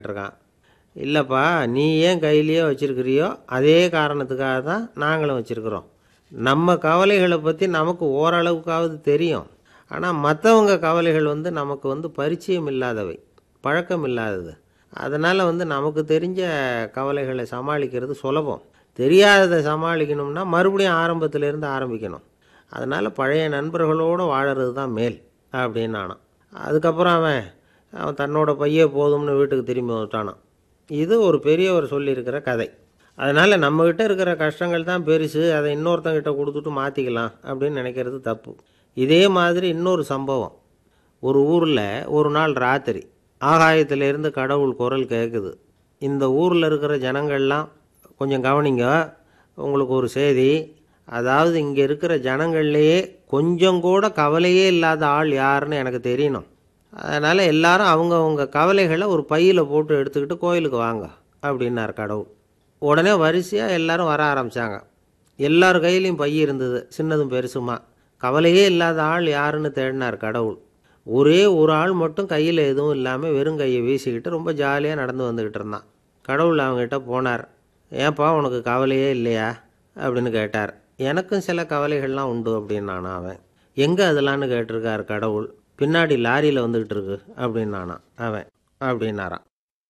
இருக்கான் இல்லைப்பா நீ ஏன் கையிலேயே வச்சிருக்கிறியோ அதே காரணத்துக்காக தான் நாங்களும் வச்சுருக்குறோம் நம்ம கவலைகளை பற்றி நமக்கு ஓரளவுக்காவது தெரியும் ஆனால் மற்றவங்க கவலைகள் வந்து நமக்கு வந்து பரிச்சயம் இல்லாதவை பழக்கம் இல்லாதது அதனால் வந்து நமக்கு தெரிஞ்ச கவலைகளை சமாளிக்கிறது சுலபம் தெரியாததை சமாளிக்கணும்னா மறுபடியும் ஆரம்பத்திலேருந்து ஆரம்பிக்கணும் அதனால் பழைய நண்பர்களோடு வாழறது தான் மேல் அப்படின்னு நானான் அதுக்கப்புறம் அவன் அவன் தன்னோட பையே போதும்னு வீட்டுக்கு திரும்பி வந்துட்டானான் இது ஒரு பெரியவர் சொல்லியிருக்கிற கதை அதனால் நம்மக்கிட்ட இருக்கிற கஷ்டங்கள் தான் பெருசு அதை இன்னொருத்தங்கிட்ட கொடுத்துட்டு மாற்றிக்கலாம் அப்படின்னு நினைக்கிறது தப்பு இதே மாதிரி இன்னொரு சம்பவம் ஒரு ஊரில் ஒரு நாள் ராத்திரி ஆகாயத்திலேருந்து கடவுள் குரல் கேட்குது இந்த ஊரில் இருக்கிற ஜனங்கள்லாம் கொஞ்சம் கவனிங்க உங்களுக்கு ஒரு செய்தி அதாவது இங்கே இருக்கிற ஜனங்கள்லேயே கொஞ்சம் கூட கவலையே இல்லாத ஆள் யாருன்னு எனக்கு தெரியணும் அதனால் எல்லாரும் அவங்கவுங்க கவலைகளை ஒரு பையில் போட்டு எடுத்துக்கிட்டு கோயிலுக்கு வாங்க அப்படின்னார் கடவுள் உடனே வரிசையாக எல்லாரும் வர ஆரம்பித்தாங்க எல்லார் கையிலையும் பை இருந்தது சின்னதும் பெருசுமா கவலையே இல்லாத ஆள் யாருன்னு தேடினார் கடவுள் ஒரே ஒரு ஆள் மட்டும் கையில் எதுவும் இல்லாமல் வெறும் கையை வீசிக்கிட்டு ரொம்ப ஜாலியாக நடந்து வந்துக்கிட்டு இருந்தான் கடவுள் அவங்ககிட்ட போனார் ஏன்பா உனக்கு கவலையே இல்லையா அப்படின்னு கேட்டார் எனக்கும் சில கவலைகள்லாம் உண்டு அப்படின்னு அவன் எங்கே அதெல்லாம்னு கேட்டிருக்கார் கடவுள் பின்னாடி லாரியில் வந்துக்கிட்டு இருக்கு அப்படின்னு அவன் அப்படின்னாரான்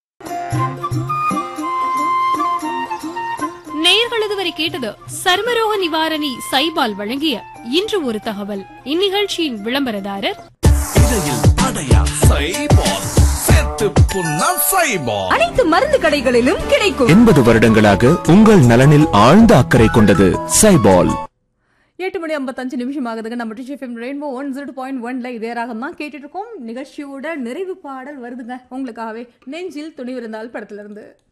நேயர்களது வரை கேட்டது சர்மரோக நிவாரணி சைபால் வழங்கிய இன்று ஒரு தகவல் இந்நிகழ்ச்சியின் விளம்பரதாரர் இடையில் அடையா சைபால் சேர்த்து புண்ணா சைபால் அனைத்து மருந்து கடைகளிலும் கிடைக்கும் எண்பது வருடங்களாக உங்கள் நலனில் ஆழ்ந்த அக்கறை கொண்டது சைபால் எட்டு மணி ஐம்பத்தஞ்சு நிமிஷம் ஆகுதுங்க நம்ம டிஃபம் ரெயின்போ ஒன் ஜீரோ பாயிண்ட் ஒன்ல இதே ராகம் தான் கேட்டுட்டு இருக்கோம் நிகழ்ச்சியோட நிறைவு பாடல் வருதுங்க உங்களுக்காகவே நெஞ்சில் துணிவிருந்தால் படத்துல இருந்து